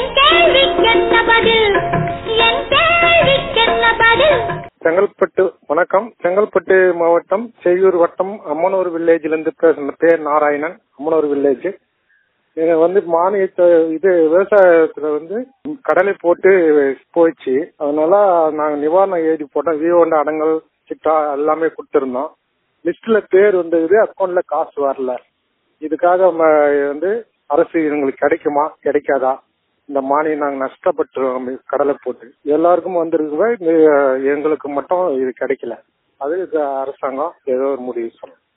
என் கேள்விக்கென்ன பதில் என் கேள்விக்கென்ன பதில் செங்கல்பட்டு வணக்கம் செங்கல்பட்டு மாவட்டம் செய்யூர் வட்டம் அம்மனூர் வில்லேஜ்ல இருந்து பேசுன பேர் நாராயணன் அம்மனூர் வில்லேஜ் இது வந்து மானியத்தை இது விவசாயத்துல வந்து கடலை போட்டு போயிடுச்சு அதனால நாங்க நிவாரணம் எழுதி போட்டோம் வீவோண்ட அடங்கல் சிட்டா எல்லாமே கொடுத்துருந்தோம் லிஸ்ட்ல பேர் வந்தது அக்கௌண்ட்ல காசு வரல இதுக்காக ம- வந்து அரசு எங்களுக்கு கிடைக்குமா கிடைக்காதா இந்த மானியம் நாங்க நஷ்டப்பட்டுருவோம் கடலை போட்டு எல்லாருக்கும் வந்திருக்குவா இந்த எங்களுக்கு மட்டும் இது கிடைக்கல அது இது அரசாங்கம் ஏதோ ஒரு முடிவு சொல்லணும்